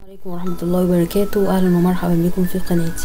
عليكم ورحمة الله وبركاته أهلا ومرحبا بكم في قناتي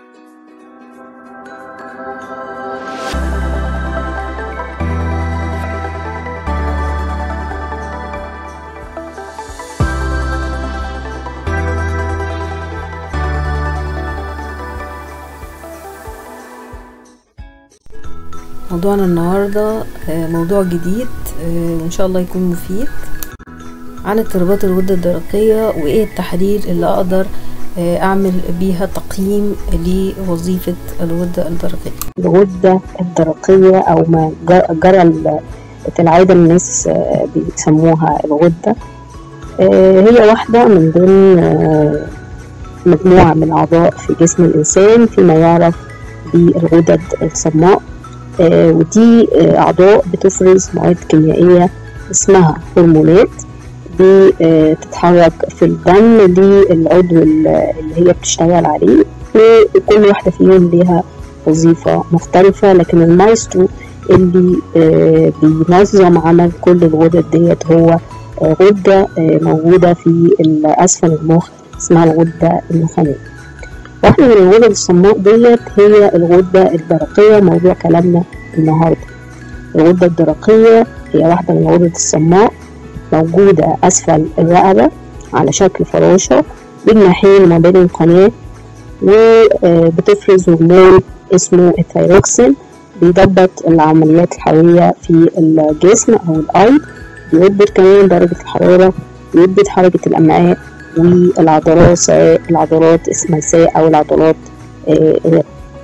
موضوعنا النهاردة آه، موضوع جديد آه، وإن شاء الله يكون مفيد عن اضطرابات الغدة الدرقية وإيه التحاليل اللي أقدر آه، أعمل بيها تقييم لوظيفة الغدة الدرقية الغدة الدرقية أو ما جر- جرى ال- في العادة الناس آه، بيسموها الغدة آه، هي واحدة من ضمن آه، مجموعة من الأعضاء في جسم الإنسان فيما يعرف بالغدد الصماء آه، ودي آه، أعضاء بتفرز مواد كيميائية اسمها هرمونات بتتحرك في الدم للعضو اللي هي بتشتغل عليه وكل واحدة فيهم ليها وظيفة مختلفة لكن المايسترو اللي آه، بينظم عمل كل الغدد ديت هو آه، غدة آه، موجودة في أسفل المخ اسمها الغدة النخامية واحدة من الغدد الصماء ديت هي الغدة الدرقية موضوع كلامنا النهاردة الغدة الدرقية هي واحدة من الغدد الصماء موجودة أسفل الرقبة على شكل فراشة بالناحيين ما بين القناة وبتفرز هرمون اسمه الثيروكسين بيضبط العمليات الحيوية في الجسم أو الأيض بيضبط كمان درجة الحرارة بيضبط حركة الأمعاء والعضلات سواء العضلات السميساء أو العضلات آه، آه،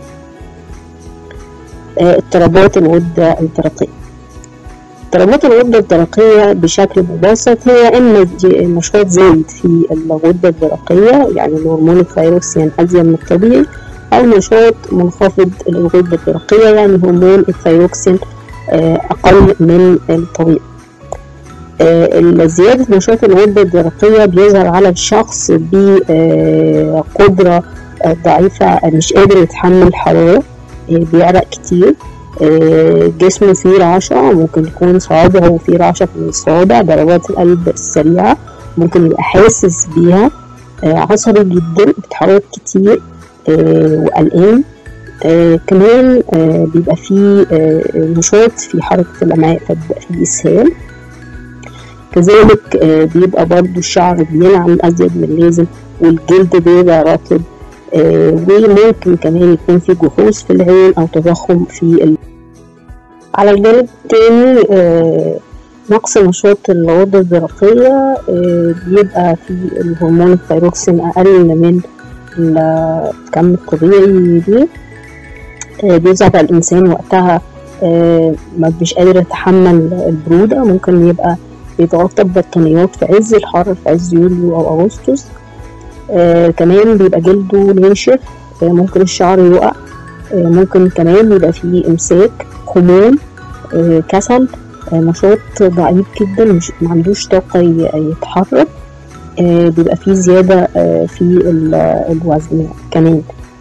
آه، اضطرابات الغدة الدرقية اضطرابات الغدة الدرقية بشكل مبسط هي إما ج- نشاط زايد في الغدة الدرقية يعني الهرمون الثيروكسين أزيد من الطبيعي أو نشاط منخفض للغدة الدرقية يعني هرمون الثيروكسين آه، أقل من الطبيعي آه، زيادة نشاط الغدة الدرقية بيظهر على الشخص بقدرة ضعيفة مش قادر يتحمل الحرارة آه، بيعرق كتير آه، جسمه فيه رعشة ممكن يكون صوابعه فيه رعشة في الصوابع ضربات القلب السريعة ممكن يبقى حاسس بيها آه، عصبي جدا بيتحرك كتير آه، وقلقان آه، كمان آه، بيبقى فيه آه، نشاط في حركة الأمعاء فبيبقى فيه إسهال كذلك آه، بيبقى برضو الشعر بينعم أزيد من اللازم والجلد بيبقى رطب آه، وممكن كمان يكون في جحوظ في العين أو تضخم في ال... على الجانب التاني آه، نقص نشاط الغدة الدرقية آه، بيبقى في الهرمون الثيروكسين أقل من الكم الطبيعي دي آه، بيظهر على الإنسان وقتها آه، ما مش قادر يتحمل البرودة ممكن يبقى بيتغطى ببطانيات في عز الحر في عز يوليو أو أغسطس آه كمان بيبقى جلده ناشف آه ممكن الشعر يقع آه ممكن كمان يبقى فيه إمساك خمول آه كسل آه نشاط ضعيف جدا مش معندوش طاقة ي- يتحرك آه بيبقى فيه زيادة آه في ال- الوزن كمان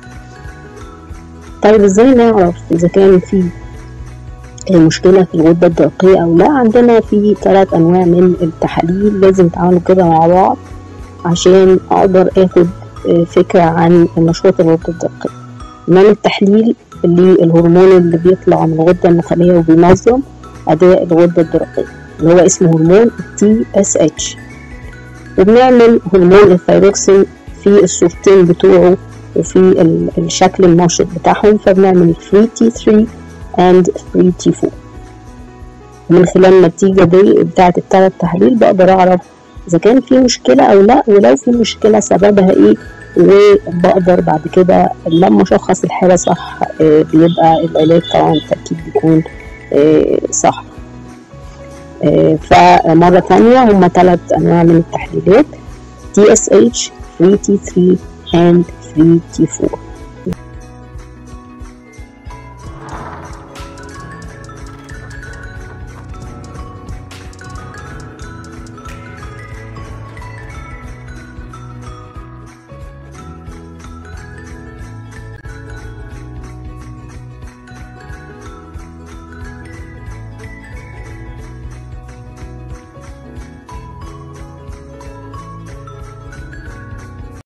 طيب ازاي نعرف إذا كان في مشكلة في الغدة الدرقية أو لا عندنا في ثلاث أنواع من التحاليل لازم يتعاملوا كده مع بعض عشان أقدر آخد آه، فكرة عن نشاط الغدة الدرقية نعمل تحليل للهرمون اللي بيطلع من الغدة النخامية وبينظم أداء الغدة الدرقية اللي هو اسمه هرمون تي اس اتش وبنعمل هرمون الثيروكسين في الصورتين بتوعه وفي ال- الشكل النشط بتاعهم فبنعمل فري تي 3 and فري تي 4 ومن خلال النتيجة دي بتاعة التلات تحاليل بقدر أعرف إذا كان في مشكلة أو لأ ولو في مشكلة سببها إيه وبقدر بعد كده لما أشخص الحالة صح آه، بيبقى العلاج طبعا بالتأكيد بيكون آه، صح آه، فمرة تانية هما تلات أنواع من التحليلات TSH, Free T3 and Free T4